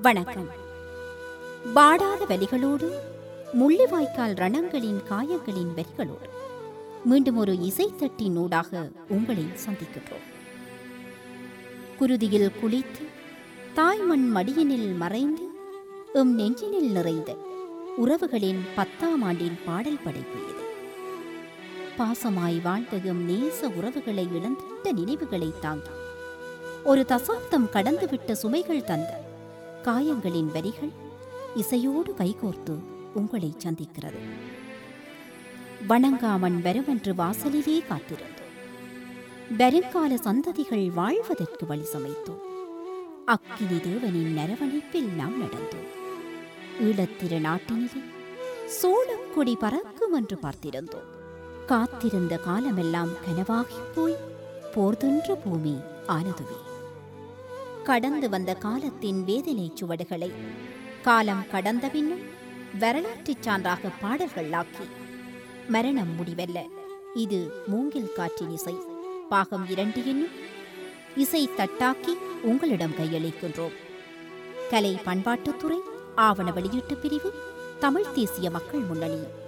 வணக்கம் வாடாத வலிகளோடு முள்ளிவாய்க்கால் ரணங்களின் காயங்களின் வரிகளோடு மீண்டும் ஒரு இசைத்தட்டின் ஊடாக உங்களை சந்திக்கின்றோம் குருதியில் குளித்து தாய்மண் மடியினில் மறைந்து எம் நெஞ்சினில் நிறைந்த உறவுகளின் பத்தாம் ஆண்டின் பாடல் படைப்பு இது பாசமாய் வாழ்ந்த எம் நேச உறவுகளை இழந்திட்ட நினைவுகளை தாங்கி ஒரு தசாப்தம் கடந்துவிட்ட சுமைகள் தந்த காயங்களின் வரிகள் இசையோடு கைகோர்த்து உங்களை சந்திக்கிறது வணங்காமன் வருமென்று வாசலிலே காத்திருந்தோம் வருங்கால சந்ததிகள் வாழ்வதற்கு வழி சமைத்தோம் அக்கினி தேவனின் நரவணைப்பில் நாம் நடந்தோம் ஈழத்திர நாட்டினிலே சோழம் கொடி பறக்கும் என்று பார்த்திருந்தோம் காத்திருந்த காலமெல்லாம் கனவாகிப் போய் போர்தென்ற பூமி ஆனதுவே கடந்து வந்த காலத்தின் வேதனை சுவடுகளை காலம் கடந்த பின்னும் வரலாற்றுச் சான்றாக பாடல்கள் ஆக்கி மரணம் முடிவல்ல இது மூங்கில் காற்றின் இசை பாகம் இரண்டு என்னும் இசை தட்டாக்கி உங்களிடம் கையளிக்கின்றோம் கலை பண்பாட்டுத்துறை ஆவண வெளியீட்டு பிரிவு தமிழ் தேசிய மக்கள் முன்னணி